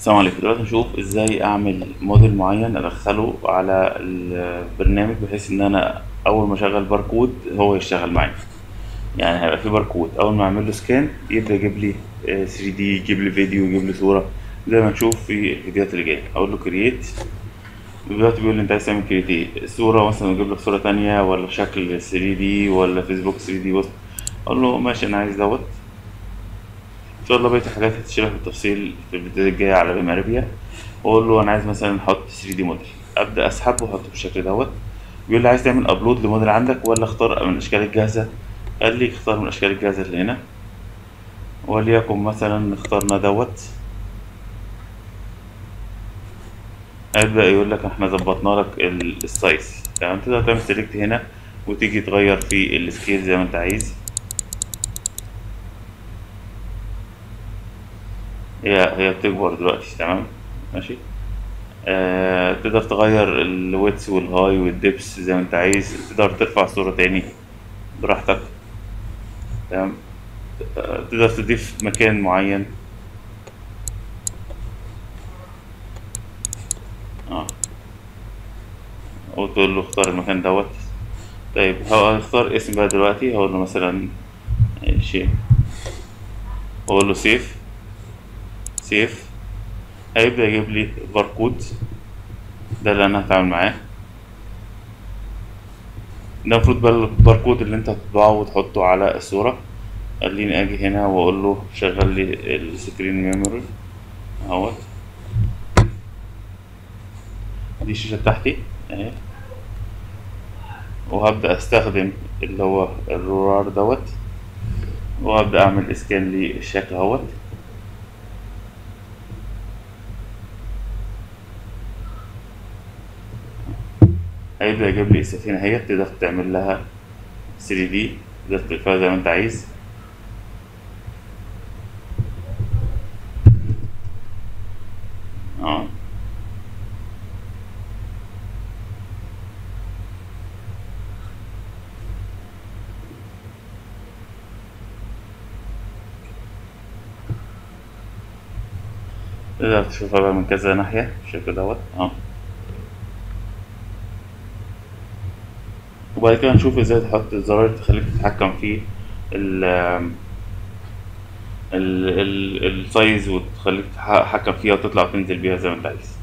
السلام عليكم دلوقتي نشوف ازاي اعمل موديل معين ادخله على البرنامج بحيث ان انا اول ما اشغل باركود هو يشتغل معايا يعني هيبقى في باركود اول ما اعمل له سكان يبدا يجيب لي 3 دي يجيب لي فيديو يجيب لي صوره زي ما نشوف في الفيديوهات اللي جايه اقول له كرييت دلوقتي بيقول لي انت عايز تعمل كرييت ايه صوره مثلا يجيب لك صوره تانية ولا شكل 3 دي ولا فيسبوك 3 دي بص اقول له ماشي انا عايز دوت ان شاء الله بقية الحاجات هتشرح بالتفصيل في الفيديوهات الجاية على بماربيا واقول له انا عايز مثلا احط 3 دي موديل ابدا اسحب واحطه بالشكل دوت بيقول لي عايز تعمل ابلود لموديل عندك ولا اختار من الاشكال الجاهزة قال لي اختار من الاشكال الجاهزة اللي هنا وليكن مثلا اخترنا دوت هيبدأ يقول لك احنا ظبطنا لك ال- السايز تمام تقدر تعمل سيلكت هنا وتيجي تغير في السكيل زي ما انت عايز هي هي بتكبر دلوقتي تمام ماشي آه تقدر تغير الويتس والهاي والدبس زي ما انت عايز تقدر ترفع الصورة تاني براحتك تمام آه تقدر تضيف مكان معين اه وتقول له اختار المكان دوت طيب هو هختار اسم بقى دلوقتي هقول له مثلا شيء اقول له سيف سيف هيبدأ يجيب لي باركود ده اللي انا هتعامل معاه ده المفروض بقى الباركود اللي انت هتطبعه وتحطه على الصورة خليني اجي هنا واقول له شغل لي السكرين ميموري اهوت دي الشاشة بتاعتي اهي وهبدأ استخدم اللي هو الرولر دوت وهبدأ اعمل اسكان للشكل اهوت هيبدأ يجيب لي السفينة اهي تقدر تعمل لها 3 دي تقدر تقفلها زي ما انت عايز اه تقدر تشوفها بقى من كذا ناحية بالشكل دوت اه وبعد كده نشوف ازاي تحط الزراير تخليك تتحكم في ال ال ال السايز وتخليك تتحكم فيها وتطلع وتنزل بيها زي ما انت عايز